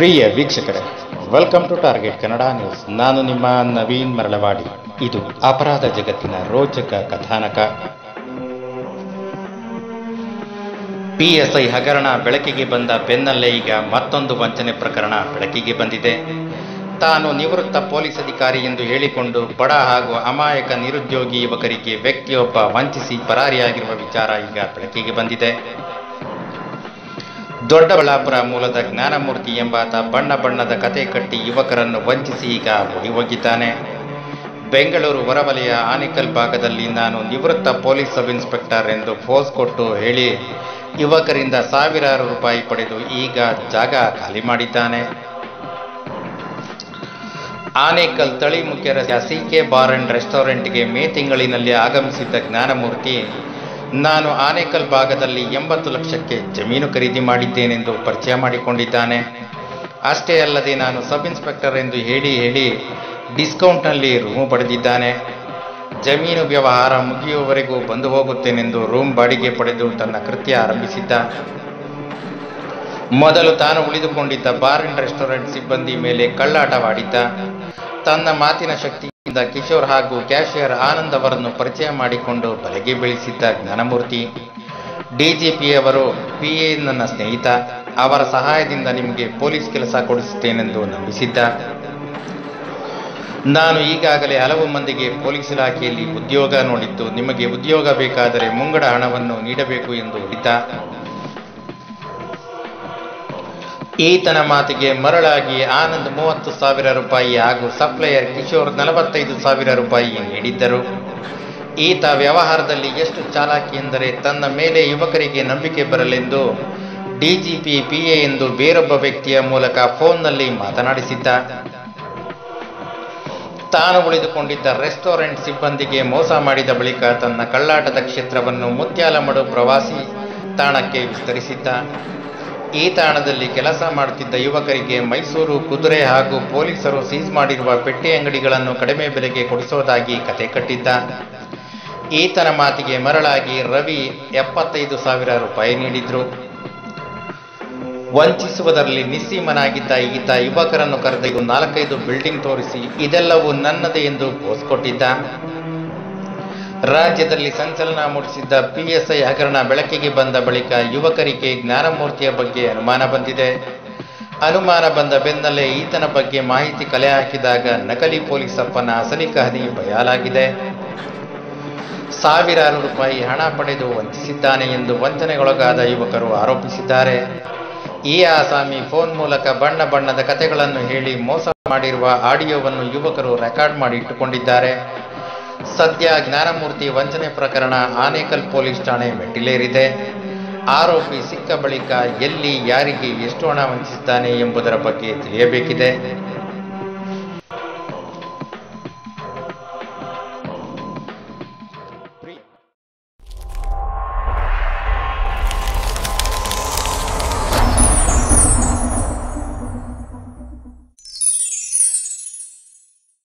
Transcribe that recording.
ಪ್ರಿಯ ವೀಕ್ಷಕರೇ welcome to target Kannada news ನಾನು ನಿಮ್ಮ ನವೀನ್ ಮರಳವಾಡಿ ಇದು ಅಪರಾಧ ಜಗತ್ತಿನ ರೋಚಕ ಕಥಾನಕ ಪಿಎಸ್ಐ ಹಗರಣ ಬೆಳಕಿಗೆ ಬಂದ ಬೆನ್ನಲ್ಲೇ ಈಗ ಮತ್ತೊಂದು ವಂಚನೆ ಪ್ರಕರಣ ಬೆಳಕಿಗೆ ಬಂದಿದೆ ತಾನು ನಿವೃತ್ತ ಪೊಲೀಸ್ ಅಧಿಕಾರಿ ಎಂದು ಹೇಳಿಕೊಂಡು ಬಡ ಹಾಗೂ ಅಮಾಯಕ ನಿರುದ್ಯೋಗಿ ಯುವಕರಿಗೆ ವ್ಯಕ್ತಿಯೊಬ್ಬ ವಂಚಿಸಿ ಪರಾರಿಯಾಗಿರುವ ವಿಚಾರ ಈಗ ಬೆಳಕಿಗೆ ಬಂದಿದೆ ದೊಡ್ಡಬಳ್ಳಾಪುರ ಮೂಲದ ಜ್ಞಾನಮೂರ್ತಿ ಎಂಬಾತ ಬಣ್ಣ ಬಣ್ಣದ ಕತೆ ಕಟ್ಟಿ ಯುವಕರನ್ನು ವಂಚಿಸಿ ಈಗ ಓಡಿ ಹೋಗಿದ್ದಾನೆ ಬೆಂಗಳೂರು ಹೊರವಲಯ ಆನಿಕಲ್ ಭಾಗದಲ್ಲಿ ನಾನು ನಿವೃತ್ತ ಪೊಲೀಸ್ ಸಬ್ ಇನ್ಸ್ಪೆಕ್ಟರ್ ಎಂದು ಫೋಸ್ ಕೊಟ್ಟು ಹೇಳಿ ಯುವಕರಿಂದ ಸಾವಿರಾರು ರೂಪಾಯಿ ಪಡೆದು ಈಗ ಜಾಗ ಖಾಲಿ ಮಾಡಿದ್ದಾನೆ ಆನೇಕಲ್ ತಳಿ ಮುಖ್ಯರ ಸಿ ಕೆ ಬಾರ್ ಅಂಡ್ ರೆಸ್ಟೋರೆಂಟ್ಗೆ ಮೇ ತಿಂಗಳಿನಲ್ಲಿ ಆಗಮಿಸಿದ್ದ ಜ್ಞಾನಮೂರ್ತಿ ನಾನು ಆನೇಕಲ್ ಭಾಗದಲ್ಲಿ ಎಂಬತ್ತು ಲಕ್ಷಕ್ಕೆ ಜಮೀನು ಖರೀದಿ ಮಾಡಿದ್ದೇನೆಂದು ಪರಿಚಯ ಮಾಡಿಕೊಂಡಿದ್ದಾನೆ ಅಷ್ಟೇ ಅಲ್ಲದೆ ನಾನು ಸಬ್ ಇನ್ಸ್ಪೆಕ್ಟರ್ ಎಂದು ಹೇಳಿ ಹೇಳಿ ಡಿಸ್ಕೌಂಟ್ನಲ್ಲಿ ರೂಮು ಪಡೆದಿದ್ದಾನೆ ಜಮೀನು ವ್ಯವಹಾರ ಮುಗಿಯುವವರೆಗೂ ಬಂದು ಹೋಗುತ್ತೇನೆಂದು ರೂಮ್ ಬಾಡಿಗೆ ಪಡೆದು ತನ್ನ ಕೃತ್ಯ ಆರಂಭಿಸಿದ್ದ ಮೊದಲು ತಾನು ಉಳಿದುಕೊಂಡಿದ್ದ ಬಾರ್ ಅಂಡ್ ರೆಸ್ಟೋರೆಂಟ್ ಸಿಬ್ಬಂದಿ ಮೇಲೆ ಕಳ್ಳಾಟವಾಡಿದ್ದ ತನ್ನ ಮಾತಿನ ಶಕ್ತಿಯಿಂದ ಕಿಶೋರ್ ಹಾಗೂ ಕ್ಯಾಶಿಯರ್ ಆನಂದ್ ಅವರನ್ನು ಪರಿಚಯ ಮಾಡಿಕೊಂಡು ಬಲೆಗೆ ಬೀಳಿಸಿದ್ದ ಜ್ಞಾನಮೂರ್ತಿ ಡಿಜಿಪಿ ಅವರು ಪಿಎ ನನ್ನ ಸ್ನೇಹಿತ ಅವರ ಸಹಾಯದಿಂದ ನಿಮಗೆ ಪೊಲೀಸ್ ಕೆಲಸ ಕೊಡಿಸುತ್ತೇನೆಂದು ನಂಬಿಸಿದ್ದ ನಾನು ಈಗಾಗಲೇ ಹಲವು ಮಂದಿಗೆ ಪೊಲೀಸ್ ಇಲಾಖೆಯಲ್ಲಿ ಉದ್ಯೋಗ ನೋಡಿದ್ದು ನಿಮಗೆ ಉದ್ಯೋಗ ಬೇಕಾದರೆ ಮುಂಗಡ ಹಣವನ್ನು ನೀಡಬೇಕು ಎಂದು ಹೇಳಿದ್ದ ಈತನ ಮಾತಿಗೆ ಮರಳಾಗಿ ಆನಂದ್ ಮೂವತ್ತು ಸಾವಿರ ರೂಪಾಯಿ ಹಾಗೂ ಸಪ್ಲೈಯರ್ ಕಿಶೋರ್ ನಲವತ್ತೈದು ಸಾವಿರ ರೂಪಾಯಿ ನೀಡಿದ್ದರು ಈತ ವ್ಯವಹಾರದಲ್ಲಿ ಎಷ್ಟು ಚಾಲಾಕಿ ಎಂದರೆ ತನ್ನ ಮೇಲೆ ಯುವಕರಿಗೆ ನಂಬಿಕೆ ಬರಲೆಂದು ಡಿಜಿಪಿ ಪಿಎ ಎಂದು ಬೇರೊಬ್ಬ ವ್ಯಕ್ತಿಯ ಮೂಲಕ ಫೋನ್ನಲ್ಲಿ ಮಾತನಾಡಿಸಿದ್ದ ತಾನು ಉಳಿದುಕೊಂಡಿದ್ದ ರೆಸ್ಟೋರೆಂಟ್ ಸಿಬ್ಬಂದಿಗೆ ಮೋಸ ಮಾಡಿದ ಬಳಿಕ ತನ್ನ ಕಳ್ಳಾಟದ ಕ್ಷೇತ್ರವನ್ನು ಮುತ್ಯಾಲಮಡು ಪ್ರವಾಸಿ ತಾಣಕ್ಕೆ ವಿಸ್ತರಿಸಿದ್ದ ಈ ತಾಣದಲ್ಲಿ ಕೆಲಸ ಮಾಡುತ್ತಿದ್ದ ಯುವಕರಿಗೆ ಮೈಸೂರು ಕುದುರೆ ಹಾಗೂ ಪೊಲೀಸರು ಸೀಸ್ ಮಾಡಿರುವ ಪೆಟ್ಟಿ ಅಂಗಡಿಗಳನ್ನು ಕಡಿಮೆ ಬೆಲೆಗೆ ಕೊಡಿಸೋದಾಗಿ ಕತೆ ಕಟ್ಟಿದ್ದ ಈತನ ಮಾತಿಗೆ ಮರಳಾಗಿ ರವಿ ಎಪ್ಪತ್ತೈದು ಸಾವಿರ ರೂಪಾಯಿ ನೀಡಿದ್ರು ವಂಚಿಸುವುದರಲ್ಲಿ ನಿಸ್ಸೀಮನಾಗಿದ್ದ ಈತ ಯುವಕರನ್ನು ಕರೆದೊಯ್ದು ನಾಲ್ಕೈದು ಬಿಲ್ಡಿಂಗ್ ತೋರಿಸಿ ಇದೆಲ್ಲವೂ ನನ್ನದೇ ಎಂದು ಪೋಸ್ ಕೊಟ್ಟಿದ್ದ ರಾಜ್ಯದಲ್ಲಿ ಸಂಚಲನ ಮೂಡಿಸಿದ್ದ ಪಿಎಸ್ಐ ಹಗರಣ ಬೆಳಕಿಗೆ ಬಂದ ಬಳಿಕ ಯುವಕರಿಗೆ ಜ್ಞಾನಮೂರ್ತಿಯ ಬಗ್ಗೆ ಅನುಮಾನ ಬಂದಿದೆ ಅನುಮಾನ ಬಂದ ಬೆನ್ನಲ್ಲೇ ಈತನ ಬಗ್ಗೆ ಮಾಹಿತಿ ಕಲೆ ಹಾಕಿದಾಗ ನಕಲಿ ಪೊಲೀಸಪ್ಪನ ಅಸಲಿ ಕಹನಿ ಬಯಲಾಗಿದೆ ಸಾವಿರಾರು ರೂಪಾಯಿ ಹಣ ಪಡೆದು ವಂಚಿಸಿದ್ದಾನೆ ಎಂದು ವಂಚನೆಗೊಳಗಾದ ಯುವಕರು ಆರೋಪಿಸಿದ್ದಾರೆ ಈ ಆಸಾಮಿ ಫೋನ್ ಮೂಲಕ ಬಣ್ಣ ಬಣ್ಣದ ಕತೆಗಳನ್ನು ಹೇಳಿ ಮೋಸ ಮಾಡಿರುವ ಆಡಿಯೋವನ್ನು ಯುವಕರು ರೆಕಾರ್ಡ್ ಮಾಡಿ ಇಟ್ಟುಕೊಂಡಿದ್ದಾರೆ ಸದ್ಯ ಜ್ಞಾನಮೂರ್ತಿ ವಂಚನೆ ಪ್ರಕರಣ ಆನೇಕಲ್ ಪೊಲೀಸ್ ಠಾಣೆ ಮೆಟ್ಟಿಲೇರಿದೆ ಆರೋಪಿ ಸಿಕ್ಕ ಬಳಿಕ ಎಲ್ಲಿ ಯಾರಿಗೆ ಎಷ್ಟು ಹಣ ವಂಚಿಸಿದ್ದಾನೆ ಎಂಬುದರ ಬಗ್ಗೆ ತಿಳಿಯಬೇಕಿದೆ